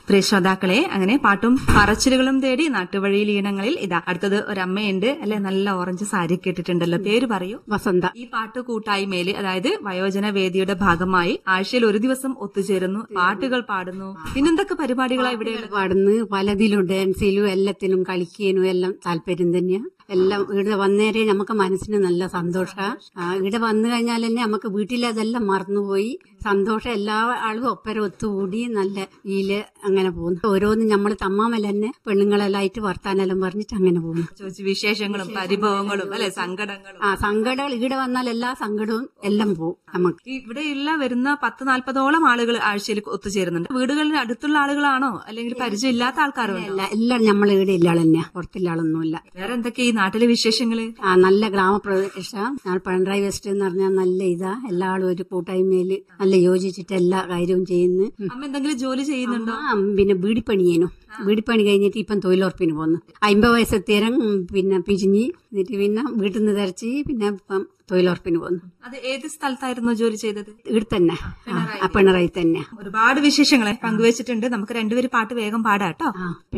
പ്രിയ ശ്രോതാക്കളെ അങ്ങനെ പാട്ടും പറച്ചിലുകളും തേടി നാട്ടുവഴിയിൽ ഈണങ്ങളിൽ ഇതാ അടുത്തത് ഒരമ്മയുണ്ട് അല്ലെ നല്ല ഓറഞ്ച് സാരി കേട്ടിട്ടുണ്ടല്ലോ പേര് പറയൂ വസന്ത ഈ പാട്ട് കൂട്ടായ്മയില് അതായത് വയോജന വേദിയുടെ ഭാഗമായി ആഴ്ചയിൽ ഒരു ദിവസം ഒത്തുചേരുന്നു പാട്ടുകൾ പാടുന്നു പിന്നെന്തൊക്കെ പരിപാടികളാ ഇവിടെ പാടുന്നു പലതിലും ഡാൻസിലും എല്ലാത്തിനും കളിക്കാനും എല്ലാം താല്പര്യം തന്നെയാ എല്ലാം ഇവിടെ വന്നേരെ നമുക്ക് മനസ്സിന് നല്ല സന്തോഷ ഇവിടെ വന്നു കഴിഞ്ഞാൽ തന്നെ നമുക്ക് വീട്ടിൽ അതെല്ലാം മറന്നുപോയി സന്തോഷം എല്ലാ ആളും ഒപ്പരം ഒത്തുകൂടി നല്ല ഈല് അങ്ങനെ പോകുന്നു ഓരോന്നും നമ്മൾ തമ്മാമല്ല തന്നെ പെണ്ണുങ്ങളെല്ലായിട്ട് വർത്താനെല്ലാം പറഞ്ഞിട്ട് അങ്ങനെ പോകുന്നു ചോദിച്ചു വിശേഷങ്ങളും പരിഭവങ്ങളും അല്ലെ സങ്കടങ്ങളും ആ സങ്കടങ്ങൾ ഇവിടെ വന്നാൽ എല്ലാ സങ്കടവും എല്ലാം പോകും നമുക്ക് ഈ ഇവിടെയുള്ള വരുന്ന പത്ത് നാൽപ്പതോളം ആളുകൾ ആഴ്ചയിൽ ഒത്തുചേരുന്നുണ്ട് വീടുകളിൽ അടുത്തുള്ള ആളുകളാണോ അല്ലെങ്കിൽ പരിചയമില്ലാത്ത ആൾക്കാരോ ഉണ്ടോ? എല്ലാ എല്ലാം നമ്മൾ ഇവിടെ ഇല്ല ആൾ തന്നെയാ പുറത്തുള്ള ആളൊന്നുമില്ല വേറെ എന്തൊക്കെ ഈ നാട്ടിലെ വിശേഷങ്ങള് ആ നല്ല ഗ്രാമപ്രദേശ ഞാൻ പിണറായി വെസ്റ്റ് എന്ന് പറഞ്ഞാൽ നല്ല ഇതാ എല്ലാവരും ഒരു കൂട്ടായ്മയിൽ നല്ല യോജിച്ചിട്ട് എല്ലാ കാര്യവും ചെയ്യുന്നു ഉം. അമ്മ എന്തെങ്കിലും ജോലി ചെയ്യുന്നുണ്ടോ ആ, പിന്നെ ബീഡിപ്പണി ചെയ്യുന്നു ബീഡിപ്പണി കഴിഞ്ഞിട്ട് ഇപ്പം തൊഴിലുറപ്പിന് പോന്നു അമ്പത് വയസ്സത്തേരം പിന്നെ പിരിഞ്ഞ് എന്നിട്ട് പിന്നെ വീട്ടിൽ നിന്ന് തിരച്ച് പിന്നെ ഇപ്പം തൊഴിലുറപ്പിന് പോന്നു അത് ഏത് സ്ഥലത്തായിരുന്നു ജോലി ചെയ്തത് ഇവിടെ തന്നെ ആ, ആ പിണറായി തന്നെ ഒരുപാട് വിശേഷങ്ങളെ പങ്കുവച്ചിട്ടുണ്ട് നമുക്ക് രണ്ടുപേരും പാട്ട് വേഗം പാടാട്ടോ ആ